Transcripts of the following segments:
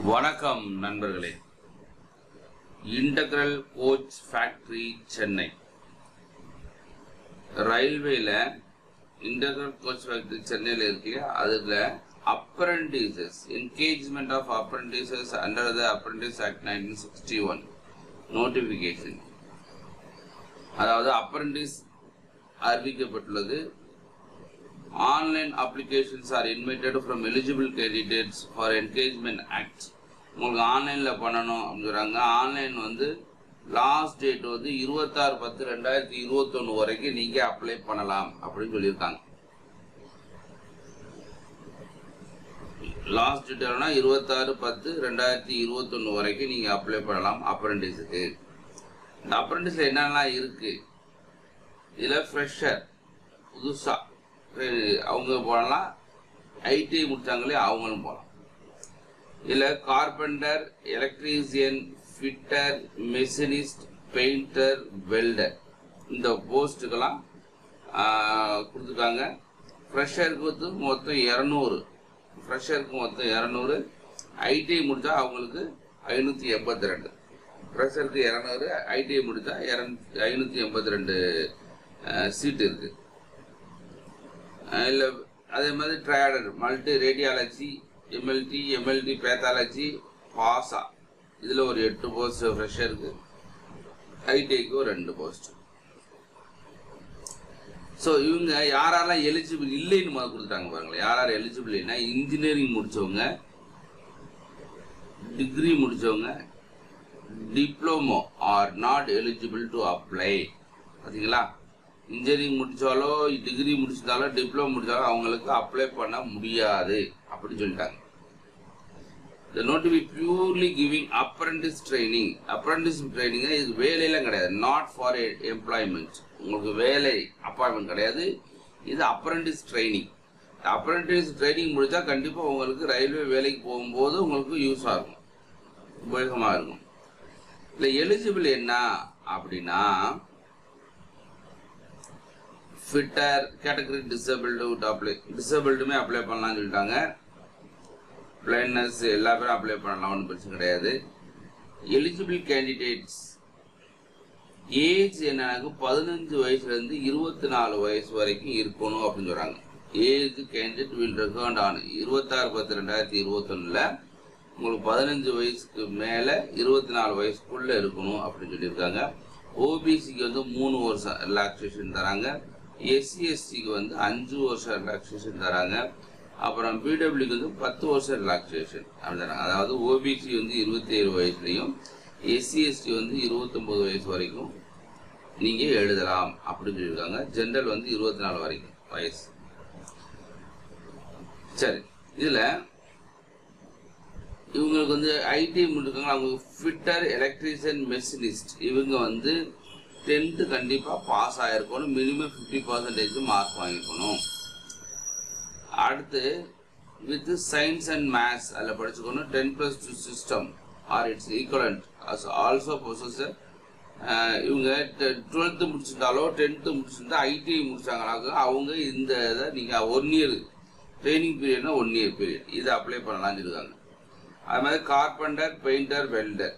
வணக்கம் நண்பர்களே integral coach factory Chennai ரயில்வேல இன்டகிரல் கோச் ஃபேக்டரி சென்னையில் இருக்கு அதில் apprentices engagement of apprentices under the apprentice act nineteen sixty one notification அதாவது அப்ரண்டிஸ் அறிவிக்கப்பட்டுள்ளது online applications are invited from eligible candidates for engagement act உங்களுக்கு ஆன்லைனில் பண்ணணும் அப்படிங்கிறாங்க ஆன்லைன் வந்து லாஸ்ட் டேட் வந்து இருபத்தாறு பத்து ரெண்டாயிரத்தி இருபத்தொன்று வரைக்கும் நீங்கள் அப்ளை பண்ணலாம் அப்படின்னு சொல்லியிருக்காங்க லாஸ்ட் டேட்னா இருபத்தாறு பத்து ரெண்டாயிரத்தி இருபத்தொன்று வரைக்கும் நீங்கள் அப்ளை பண்ணலாம் அப்ரண்டிஸுக்கு இந்த அப்ரண்டிஸில் என்னென்னலாம் இருக்குது இதில் ஃப்ரெஷர் புதுசாக அவங்க போடலாம் ஐடி முடிச்சாங்களே அவங்களும் போகலாம் இதில் carpenter electrician fitter machinist painter welder இந்த போஸ்ட்டுக்கெல்லாம் கொடுத்துருக்காங்க ஃப்ரெஷருக்கு வந்து மொத்தம் இரநூறு ஃப்ரெஷருக்கு மொத்தம் இரநூறு ஐடிஐ முடித்தா அவங்களுக்கு ஐநூற்றி எண்பத்தி ரெண்டு ஃப்ரெஷருக்கு இரநூறு ஐடிஐ முடித்தா இரநூத்தி ஐநூற்றி எண்பத்தி ரெண்டு சீட்டு இருக்குது இல்லை அதே மாதிரி ட்ரையாடர் multi radiology MLT MLT pathology பாசா இதில் ஒரு எட்டு போஸ்ட் ஃப்ரெஷருக்கு ஐடிஐக்கு ஒரு ரெண்டு போஸ்ட் ஸோ இவங்க யாரெல்லாம் எலிஜிபிள் இல்லைன்னு முதல் கொடுத்துட்டாங்க பாருங்களேன் யார் யார் எலிஜிபிள் இல்லைன்னா இன்ஜினியரிங் முடித்தவங்க டிகிரி முடித்தவங்க diploma are not eligible to apply பார்த்தீங்களா இன்ஜினியரிங் முடித்தாலோ டிகிரி முடிச்சிருந்தாலோ டிப்ளமோ முடித்தாலோ அவங்களுக்கு அப்ளை பண்ண முடியாது அப்படின்னு சொல்லிட்டாங்க இந்த நோட் பி purely giving apprentice training apprentice training இது வேலையெல்லாம் கிடையாது நாட் ஃபார் எம்ப்ளாய்மெண்ட் உங்களுக்கு வேலை அப்பாயின்மெண்ட் கிடையாது இது அப்ரண்டிஸ் ட்ரைனிங் அப்ரண்டிஸ் ட்ரைனிங் முடித்தா கண்டிப்பாக உங்களுக்கு ரயில்வே வேலைக்கு போகும்போது உங்களுக்கு யூஸாக இருக்கும் உபயோகமாக இருக்கும் இல்லை எலிஜிபிள் என்ன அப்படின்னா ஃபிட்டர் கேட்டகரி டிசபிள்டு விட்டு அப்ளை டிசபிள்டுமே அப்ளை பண்ணலாம்னு சொல்லிட்டாங்க பிளைட்னஸ் எல்லா பேரும் அப்ளை பண்ணலாம் ஒன்றும் பிரச்சனை கிடையாது எலிஜிபிள் கேண்டிடேட்ஸ் ஏஜ் என்னன்னாக்க பதினஞ்சு வயசுலேருந்து இருபத்தி நாலு வயசு வரைக்கும் இருக்கணும் அப்படின்னு சொல்கிறாங்க age candidate will recommend on இருபத்தாறு பத்து ரெண்டாயிரத்தி இருபத்தொன்னில் உங்களுக்கு பதினஞ்சு வயசுக்கு மேலே இருபத்தி நாலு வயசுக்குள்ளே இருக்கணும் அப்படின்னு சொல்லியிருக்காங்க ஓபிசிக்கு வந்து மூணு வருஷம் ரிலாக்ஸேஷன் தராங்க எஸ்சி எஸ்டிக்கு வந்து அஞ்சு வருஷம் ரிலாக்ஸேஷன் தராங்க அப்புறம் பிடபிள்யூக்கு வந்து பத்து வருஷம் ரிலாக்ஸேஷன் அப்படி தராங்க அதாவது ஓபிசி வந்து இருபத்தி ஏழு வயசுலையும் எஸ்சி எஸ்டி வந்து இருபத்தொம்போது வயசு வரைக்கும் நீங்கள் எழுதலாம் அப்படின்னு சொல்லியிருக்காங்க ஜென்ரல் வந்து இருபத்தி நாலு வரைக்கும் வயசு சரி இதில் இவங்களுக்கு வந்து ஐடி முடிருக்காங்க அவங்க ஃபிட்டர் எலக்ட்ரீஷியன் மெஷினிஸ்ட் இவங்க வந்து டென்த்து கண்டிப்பாக பாஸ் ஆகிருக்கணும் மினிமம் ஃபிஃப்டி பர்சன்டேஜ் மார்க் வாங்கிக்கணும் அடுத்து வித் சயின்ஸ் அண்ட் மேத்ஸ் அதில் படிச்சுக்கணும் ten plus two system or its equivalent as also processor இவங்க டுவெல்த்து முடிச்சிருந்தாலோ டென்த்து முடிச்சிருந்தா ஐடிஐ முடிச்சாங்கனாக்க அவங்க இந்த இதை நீங்கள் ஒன் இயர் ட்ரைனிங் பீரியட்னா ஒன் இயர் பீரியட் இதை அப்ளை பண்ணலாம்னு இருக்காங்க அது மாதிரி கார்பெண்டர் பெயிண்டர் வெல்டர்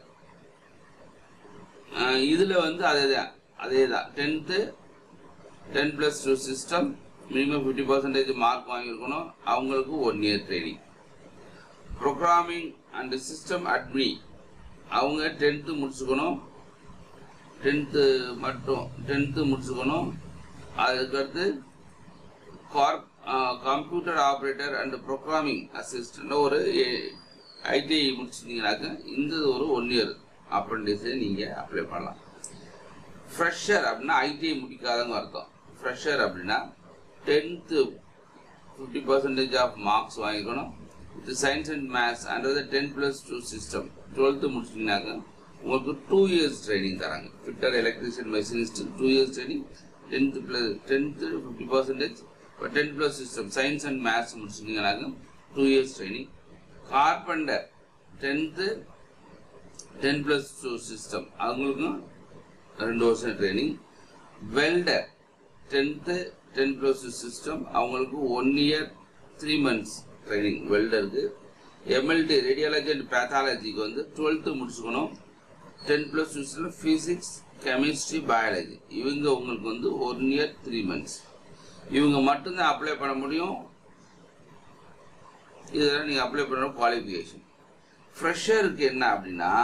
இதில் வந்து அதே தான் அதே தான் tenth ten plus two system minimum fifty percentage mark வாங்கியிருக்கணும் அவங்களுக்கு one year training programming and system admin அவங்க டென்த்து முடிச்சுக்கணும் டென்த்து மட்டும் டென்த்து முடிச்சுக்கணும் அதுக்கடுத்து கார்ப் computer operator and programming assistant ஒரு ஐடிஐ முடிச்சிருந்தீங்கனாக்க இந்த ஒரு ஒன் இயர் அப்ரண்டிஸை நீங்கள் அப்ளை பண்ணலாம் ஃப்ரெஷர் அப்படின்னா ஐடிஐ முடிக்காதவங்க அர்த்தம் ஃப்ரெஷர் அப்படின்னா tenth fifty percentage of marks வாங்கிக்கணும் இது science and maths under the ten plus two system twelfth முடிச்சிங்கனாக்க உங்களுக்கு டூ இயர்ஸ் ட்ரைனிங் தராங்க fitter electrician machinist two years training tenth plus tenth fifty percentage இப்போ ten plus system science and maths முடிச்சிங்கனாக்க two years training carpenter tenth ten plus two system அவங்களுக்கும் ரெண்டு வருஷம் training welder tenth ten plus two system அவங்களுக்கு one year three months training வெல்டருக்கு MLT radiology and பேத்தாலஜிக்கு வந்து twelfth முடிச்சுக்கணும் ten plus டூஸில் ஃபிசிக்ஸ் கெமிஸ்ட்ரி பயாலஜி இவங்க உங்களுக்கு வந்து ஒன் இயர் த்ரீ மந்த்ஸ் இவங்க மட்டும்தான் அப்ளை பண்ண முடியும் இதெல்லாம் நீங்கள் அப்ளை பண்ணுற குவாலிஃபிகேஷன் ஃப்ரெஷருக்கு என்ன அப்படின்னா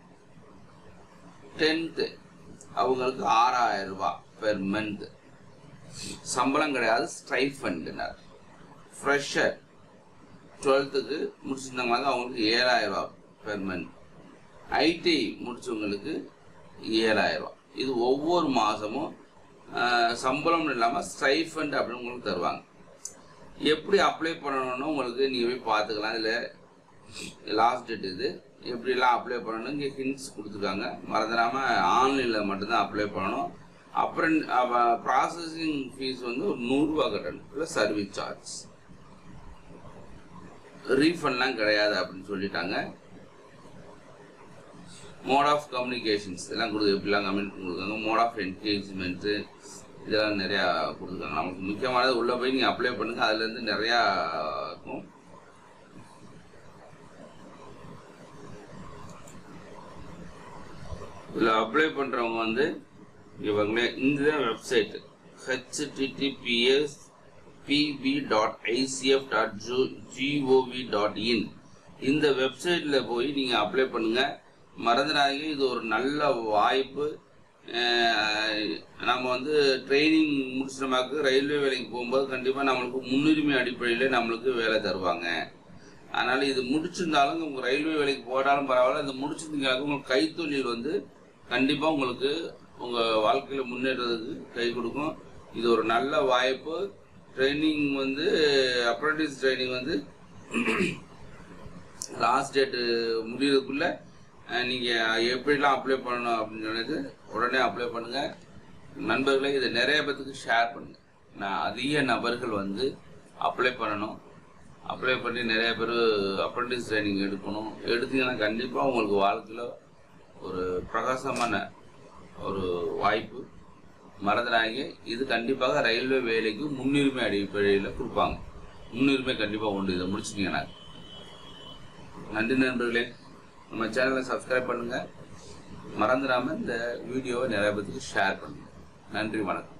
டென்த்து அவங்களுக்கு ஆறாயிரம் ரூபாய் பெர் மந்த் சம்பளம் கிடையாது ஸ்டைஃபண்டுனார் ஃப்ரெஷர் டுவெல்த்துக்கு முடிச்சிருந்தாங்க அவங்களுக்கு ஏழாயிரம் ரூபாய் பெர் மந்த் ஐடி முடிச்சவங்களுக்கு ஏழாயிரம் ரூபாய் இது ஒவ்வொரு மாதமும் சம்பளம் இல்லாமல் ஸ்டைஃபண்ட் அப்படின்னு உங்களுக்கு தருவாங்க எப்படி அப்ளை பண்ணணும்னு உங்களுக்கு நீங்கள் போய் பார்த்துக்கலாம் இதில் லாஸ்ட் டேட் இது எப்படிலாம் அப்ளை பண்ணணும் இங்கே ஹிண்ட்ஸ் கொடுத்துருக்காங்க மறந்துடாமல் ஆன்லைனில் மட்டும்தான் அப்ளை பண்ணணும் அப்புறம் ப்ராசஸிங் ஃபீஸ் வந்து ஒரு நூறுரூவா கட்டணும் ப்ளஸ் சர்வீஸ் சார்ஜ் ரீஃபண்ட்லாம் கிடையாது அப்படின்னு சொல்லிட்டாங்க மோட் ஆஃப் கம்யூனிகேஷன்ஸ் இதெல்லாம் கொடுத்து எப்படிலாம் கம்யூனிக் கொடுக்குறாங்க மோட் ஆஃப் என்கேஜ்மெண்ட்டு இதெல்லாம் நிறையா கொடுத்துருக்காங்க நமக்கு முக்கியமானது உள்ளே போய் நீங்கள் அப்ளை பண்ணுங்கள் அதுலேருந்து நிறையா இருக்கும் இதில் அப்ளை பண்ணுறவங்க வந்து இவங்களே இந்த website HTTPS PB dot ICF dot ஜோ ஜிஓவி டாட் இன் இந்த வெப்சைட்டில் போய் நீங்கள் அப்ளை பண்ணுங்கள் மறந்துடாதீங்க இது ஒரு நல்ல வாய்ப்பு அஹ் நம்ம வந்து ட்ரைனிங் முடிச்சிட்டமாக்கு ரயில்வே வேலைக்கு போகும்போது கண்டிப்பாக நம்மளுக்கு முன்னுரிமை அடிப்படையில் நம்மளுக்கு வேலை தருவாங்க அதனால் இது முடிச்சிருந்தாலும் உங்கள் ரயில்வே வேலைக்கு போனாலும் பரவாயில்ல இது முடிச்சிருந்தீங்களாக்க உங்களுக்கு கைத்தொழில் வந்து கண்டிப்பாக உங்களுக்கு உங்கள் வாழ்க்கையில் முன்னேறதுக்கு கை கொடுக்கும் இது ஒரு நல்ல வாய்ப்பு ட்ரைனிங் வந்து அப்ரண்டிஸ் ட்ரைனிங் வந்து லாஸ்ட் டேட்டு முடியறதுக்குள்ளே நீங்கள் எப்படிலாம் அப்ளை பண்ணணும் அப்படின்னு சொன்னது உடனே அப்ளை பண்ணுங்கள் நண்பர்களே இதை நிறைய பேத்துக்கு ஷேர் பண்ணுங்கள் நான் அதிக நபர்கள் வந்து அப்ளை பண்ணணும் அப்ளை பண்ணி நிறைய பேர் அப்ரண்டிஸ் ட்ரைனிங் எடுக்கணும் எடுத்தீங்கன்னா கண்டிப்பாக உங்களுக்கு வாழ்க்கையில் ஒரு பிரகாசமான ஒரு வாய்ப்பு மறந்துடாங்க இது கண்டிப்பாக ரயில்வே வேலைக்கு முன்னுரிமை அடிப்படையில் கொடுப்பாங்க முன்னுரிமை கண்டிப்பாக உண்டு இதை முடிச்சிட்டீங்கன்னா நன்றி நண்பர்களே நம்ம சேனலை சப்ஸ்கிரைப் பண்ணுங்கள் மறந்துடாமல் இந்த வீடியோவை நிறைய பேத்துக்கு ஷேர் பண்ணுங்கள் நன்றி வணக்கம்